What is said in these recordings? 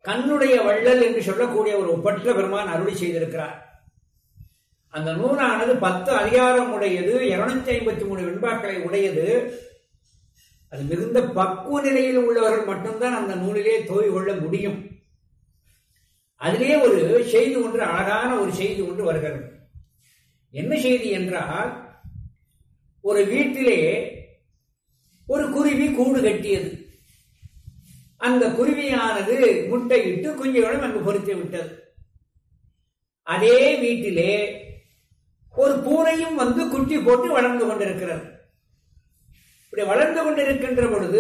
கண்ணுடைய வள்ளல் என்று சொல்லக்கூடிய ஒரு ஒப்பற்ற பெருமான் அருளி செய்திருக்கிறார் அந்த நூலானது பத்து அதிகாரம் உடையது இருநூத்தி ஐம்பத்தி மூணு வெண்பாக்களை உடையது அது மிகுந்த பக்குவ நிலையில் உள்ளவர்கள் மட்டும்தான் அந்த நூலிலே தோய் கொள்ள முடியும் அதிலே ஒரு செய்தி ஒன்று அழகான ஒரு செய்தி ஒன்று வருகிறது என்ன செய்தி என்றால் ஒரு வீட்டிலே ஒரு குருவி கூடு கட்டியது அந்த குருவியானது முட்டையிட்டு குஞ்சுகளும் அங்கு பொறித்து விட்டது அதே வீட்டிலே ஒரு பூனையும் வந்து குட்டி போட்டு வளர்ந்து கொண்டிருக்கிறது இப்படி வளர்ந்து கொண்டிருக்கின்ற பொழுது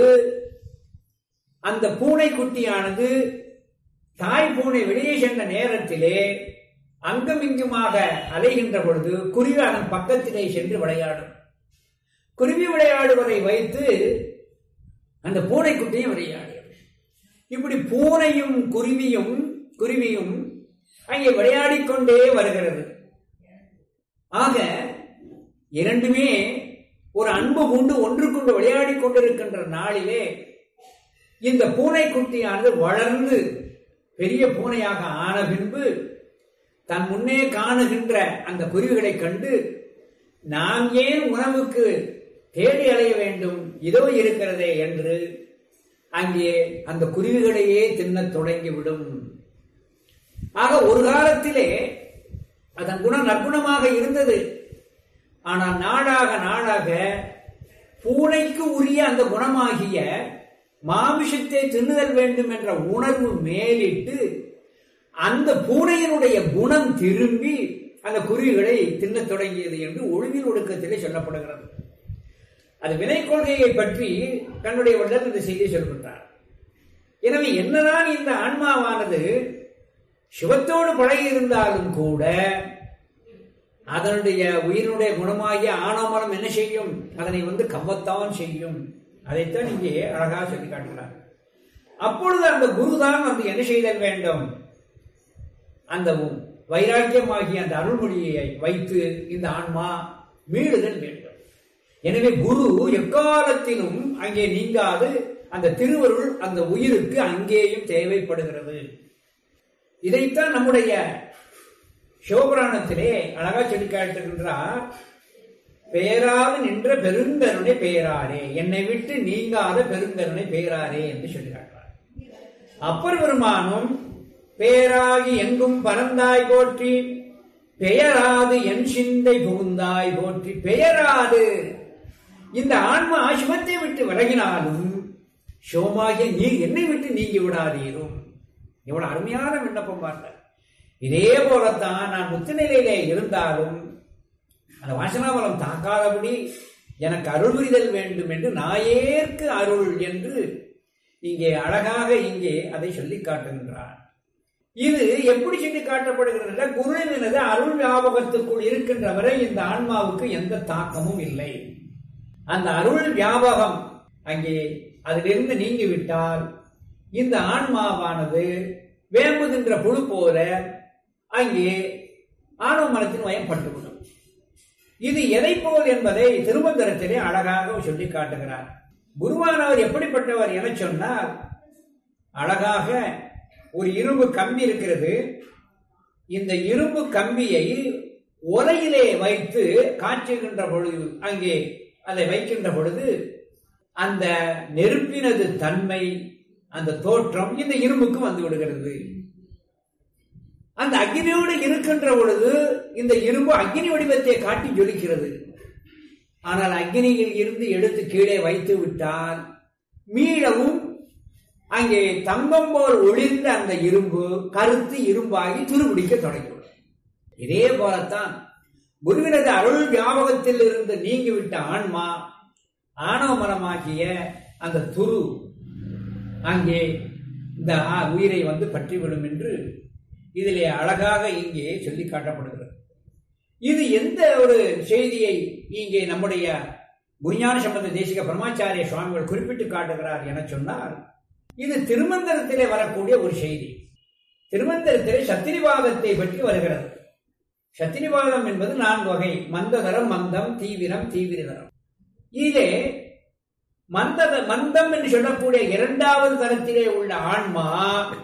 அந்த பூனை குட்டியானது தாய் பூனை வெளியே சென்ற நேரத்திலே அங்குமிங்குமாக அலைகின்ற பொழுது குருவி அதன் பக்கத்திலே சென்று விளையாடும் குருவி விளையாடுவதை வைத்து அந்த பூனைக்குட்டியும் விளையாடும் இப்படி பூனையும் குருவியும் குருவியும் அங்கே விளையாடிக் கொண்டே வருகிறது ஆக இரண்டுமே ஒரு அன்பு பூண்டு ஒன்றுக்கொண்டு விளையாடிக் கொண்டிருக்கின்ற நாளிலே இந்த பூனைக்குட்டியானது வளர்ந்து பெரிய பூனையாக ஆன பின்பு தன் முன்னே காணுகின்ற அந்த குருவிகளை கண்டு நாம் ஏன் உணவுக்கு தேடி அலைய வேண்டும் இதோ இருக்கிறதே என்று அங்கே அந்த குருவிகளையே தின்னத் தொடங்கிவிடும் ஆக ஒரு காலத்திலே அதன் குணம் நற்குணமாக இருந்தது ஆனால் நாளாக நாளாக பூனைக்கு உரிய அந்த குணமாகிய மாமிசத்தை தின்னுதல் வேண்டும் என்ற உணர்வு மேலிட்டு அந்த பூனையினுடைய குணம் திரும்பி அந்த குருவிகளை தின்னத் தொடங்கியது என்று ஒழுங்கில் ஒடுக்கத்திலே சொல்லப்படுகிறது அது வினை கொள்கையை பற்றி தன்னுடைய வள்ளல் இந்த செய்தியை சொல்கின்றார் எனவே என்னதான் இந்த ஆன்மாவானது சிவத்தோடு பழகி இருந்தாலும் கூட அதனுடைய உயிரினுடைய குணமாகிய ஆணவமனம் என்ன செய்யும் அதனை வந்து கவ்வத்தான் செய்யும் அதைத்தான் இங்கே அழகாக சொல்லி காட்டுகிறார் அப்பொழுது அந்த குருதான் வந்து என்ன செய்தல் வேண்டும் அந்த வைராக்கியமாகிய அந்த அருள்மொழியை வைத்து இந்த ஆன்மா மீளுதல் வேண்டும் எனவே குரு எக்காலத்திலும் அங்கே நீங்காது அந்த திருவருள் அந்த உயிருக்கு அங்கேயும் தேவைப்படுகிறது இதைத்தான் நம்முடைய சிவபுராணத்திலே அழகா சொல்லி காட்டுகின்றார் பெயராது நின்ற பெருங்கருணை பெயராரே என்னை விட்டு நீங்காத பெருங்கருணை பெயராரே என்று சொல்லி காட்டுறார் அப்பர் பெருமானும் பேராகி எங்கும் பறந்தாய் போற்றி பெயராது என் சிந்தை புகுந்தாய் போற்றி பெயராது இந்த ஆன்மா சிவத்தை விட்டு விலகினாலும் சிவமாகிய நீ என்னை விட்டு நீங்கி விடாதீரும் எவ்வளவு அருமையான விண்ணப்பம் பார்த்த இதே போலத்தான் நான் முத்துநிலையிலே இருந்தாலும் அந்த வாசனாபலம் தாக்காதபடி எனக்கு அருள் புரிதல் வேண்டும் என்று நாயேற்கு அருள் என்று இங்கே அழகாக இங்கே அதை சொல்லி காட்டுகின்றார் இது எப்படி சொல்லி காட்டப்படுகிறது குருவினது அருள் வியாபகத்துக்குள் இருக்கின்ற வரை இந்த ஆன்மாவுக்கு எந்த தாக்கமும் இல்லை அந்த அருள் வியாபகம் அங்கே அதிலிருந்து நீங்கிவிட்டால் இந்த ஆன்மாவானது வேம்புகின்ற புழு போல அங்கே ஆணவ மனத்தின் வயம் பட்டுவிடும் இது எதை போல் என்பதை திருமந்திரத்திலே அழகாக சொல்லி காட்டுகிறார் குருவானவர் எப்படிப்பட்டவர் என சொன்னால் அழகாக ஒரு இரும்பு கம்பி இருக்கிறது இந்த இரும்பு கம்பியை உலையிலே வைத்து காய்ச்சுகின்ற பொழுது அங்கே அதை வைக்கின்ற பொழுது அந்த நெருப்பினது தன்மை அந்த தோற்றம் இந்த இரும்புக்கு வந்து விடுகிறது அந்த அக்னியோடு இருக்கின்ற பொழுது இந்த இரும்பு அக்னி வடிவத்தை காட்டி ஜொலிக்கிறது ஆனால் அக்னியில் இருந்து எடுத்து கீழே வைத்து விட்டால் மீளவும் அங்கே தங்கம் போல் ஒளிர்ந்த அந்த இரும்பு கருத்து இரும்பாகி துருபிடிக்க தொடங்கிவிடும் இதே போலத்தான் குருவினது அருள் வியாபகத்தில் இருந்து நீங்கிவிட்ட ஆன்மா ஆணவ மனமாகிய அந்த துரு அங்கே இந்த உயிரை வந்து பற்றிவிடும் என்று இதிலே அழகாக இங்கே சொல்லி காட்டப்படுகிறது இது எந்த ஒரு செய்தியை இங்கே நம்முடைய குருஞான சம்பந்த தேசிக பிரம்மாச்சாரிய சுவாமிகள் குறிப்பிட்டு காட்டுகிறார் என சொன்னால் இது திருமந்திரத்திலே வரக்கூடிய ஒரு செய்தி திருமந்திரத்திலே சத்திரிவாதத்தை பற்றி வருகிறது சத்திரிவாதம் என்பது நான்கு வகை மந்ததரம் மந்தம் தீவிரம் தீவிரதரம் இதிலே மந்தத மந்தம் என்று சொல்லக்கூடிய இரண்டாவது தரத்திலே உள்ள ஆன்மா